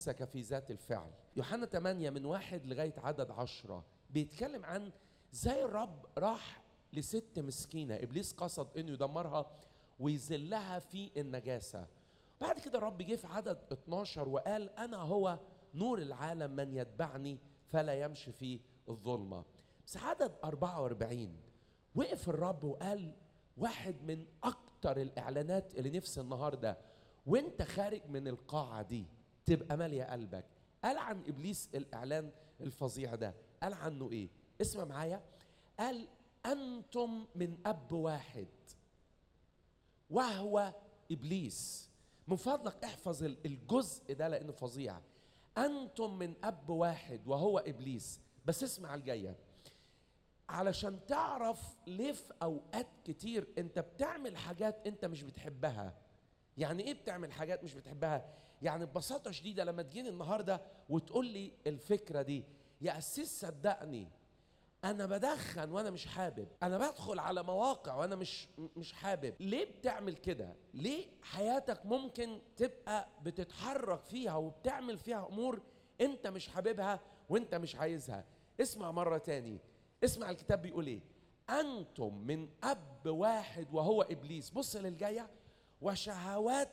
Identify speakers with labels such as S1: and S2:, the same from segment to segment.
S1: مسك في ذات الفعل يوحنا 8 من واحد لغاية عدد عشرة بيتكلم عن زي الرب راح لست مسكينة إبليس قصد إنه يدمرها ويذلها في النجاسة بعد كده الرب جه في عدد 12 وقال أنا هو نور العالم من يتبعني فلا يمشي في الظلمة بس عدد 44 وقف الرب وقال واحد من أكتر الإعلانات اللي نفسي النهاردة وانت خارج من القاعة دي تبقى مالية قلبك قال عن إبليس الإعلان الفظيع ده قال عنه إيه اسمع معايا قال أنتم من أب واحد وهو إبليس من فضلك احفظ الجزء ده لأنه فظيع أنتم من أب واحد وهو إبليس بس اسمع الجاية علشان تعرف ليه في أوقات كتير أنت بتعمل حاجات أنت مش بتحبها يعني ايه بتعمل حاجات مش بتحبها يعني ببساطه شديده لما تجيني النهارده وتقول لي الفكره دي يا اسيس صدقني انا بدخن وانا مش حابب انا بدخل على مواقع وانا مش مش حابب ليه بتعمل كده ليه حياتك ممكن تبقى بتتحرك فيها وبتعمل فيها امور انت مش حاببها وانت مش عايزها اسمع مره تاني اسمع الكتاب بيقول ايه انتم من اب واحد وهو ابليس بص للجايه وشهوات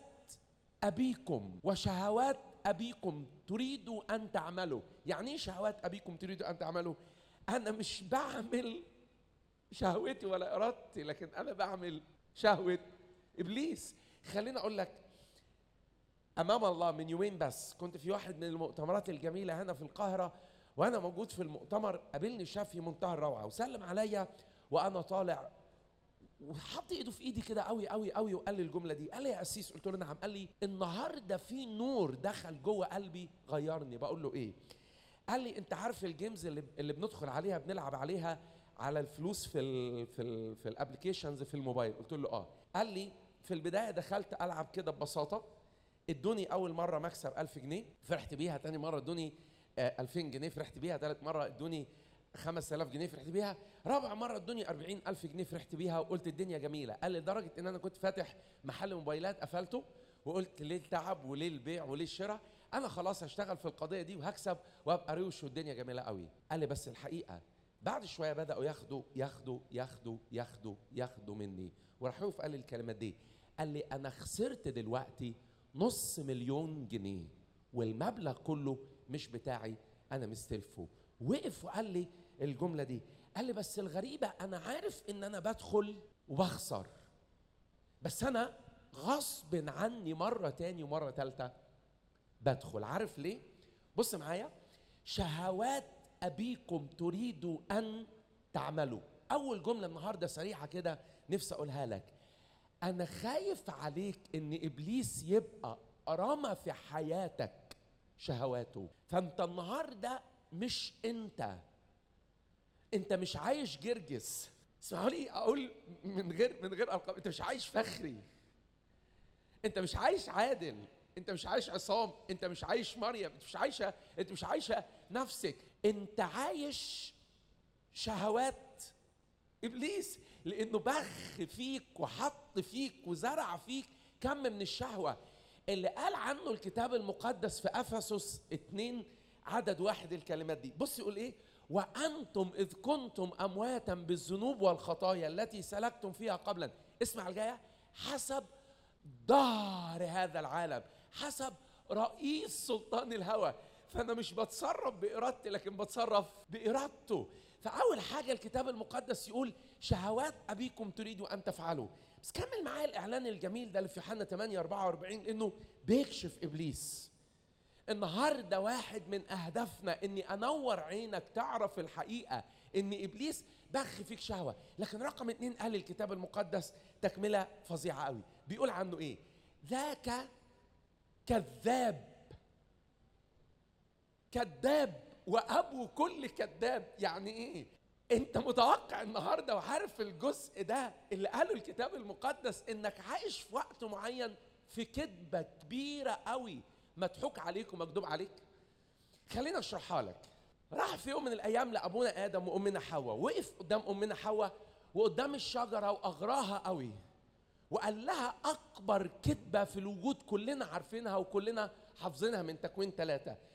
S1: أبيكم وشهوات أبيكم تريدوا أن تعملوا يعني إيه شهوات أبيكم تريدوا أن تعملوا أنا مش بعمل شهوتي ولا إرادتي لكن أنا بعمل شهوة إبليس خليني أقول لك أمام الله من يومين بس كنت في واحد من المؤتمرات الجميلة هنا في القاهرة وأنا موجود في المؤتمر قابلني شاب في منتهى الروعة وسلم عليا وأنا طالع وحط ايده في ايدي كده قوي قوي قوي وقال لي الجمله دي قال لي يا قسيس قلت له نعم قال لي النهارده في نور دخل جوه قلبي غيرني بقول له ايه قال لي انت عارف الجيمز اللي اللي بندخل عليها بنلعب عليها على الفلوس في ال في ال في الابلكيشنز في الموبايل قلت له اه قال لي في البدايه دخلت العب كده ببساطه ادوني اول مره مكسب 1000 جنيه فرحت بيها تاني مره ادوني 2000 جنيه فرحت بيها ثالث مره ادوني 5000 جنيه فرحت بيها رابع مرة ادوني 40000 جنيه فرحت بيها وقلت الدنيا جميلة قال لي لدرجة ان انا كنت فاتح محل موبايلات قفلته وقلت ليه التعب وليه البيع وليه الشراء انا خلاص هشتغل في القضية دي وهكسب وابقى روش والدنيا جميلة قوي قال لي بس الحقيقة بعد شوية بدأوا ياخدوا ياخدوا ياخدوا ياخدوا ياخدوا مني وراح يقف قال لي الكلمات دي قال لي انا خسرت دلوقتي نص مليون جنيه والمبلغ كله مش بتاعي انا مستلفه وقف وقال لي الجمله دي قال لي بس الغريبه انا عارف ان انا بدخل وبخسر بس انا غصب عني مره تاني ومره تالته بدخل عارف ليه بص معايا شهوات ابيكم تريدوا ان تعملوا اول جمله النهارده سريعه كده نفسي اقولها لك انا خايف عليك ان ابليس يبقى رمى في حياتك شهواته فانت النهارده مش انت انت مش عايش جرجس اسمعوا لي اقول من غير من غير القاب انت مش عايش فخري انت مش عايش عادل انت مش عايش عصام انت مش عايش مريم انت مش عايشه انت مش عايشه نفسك انت عايش شهوات ابليس لانه بخ فيك وحط فيك وزرع فيك كم من الشهوه اللي قال عنه الكتاب المقدس في افسس اتنين عدد واحد الكلمات دي بص يقول ايه وانتم اذ كنتم امواتا بالذنوب والخطايا التي سلكتم فيها قبلا اسمع الجايه حسب دار هذا العالم حسب رئيس سلطان الهوى فانا مش بتصرف بارادتي لكن بتصرف بارادته فاول حاجه الكتاب المقدس يقول شهوات ابيكم تريدوا ان تفعلوا بس كمل معايا الاعلان الجميل ده اللي في يوحنا 8 44 انه بيكشف ابليس النهارده واحد من اهدافنا اني انور عينك تعرف الحقيقه ان ابليس بخ فيك شهوه لكن رقم اتنين قال الكتاب المقدس تكمله فظيعه قوي بيقول عنه ايه ذاك كذاب كذاب وابو كل كذاب يعني ايه انت متوقع النهارده وعارف الجزء ده اللي قاله الكتاب المقدس انك عايش في وقت معين في كذبه كبيره قوي مضحوك عليك ومكذوب عليك خلينا اشرحها لك راح في يوم من الايام لابونا ادم وامنا حواء وقف قدام امنا حواء وقدام الشجره واغراها قوي وقال لها اكبر كذبه في الوجود كلنا عارفينها وكلنا حافظينها من تكوين ثلاثة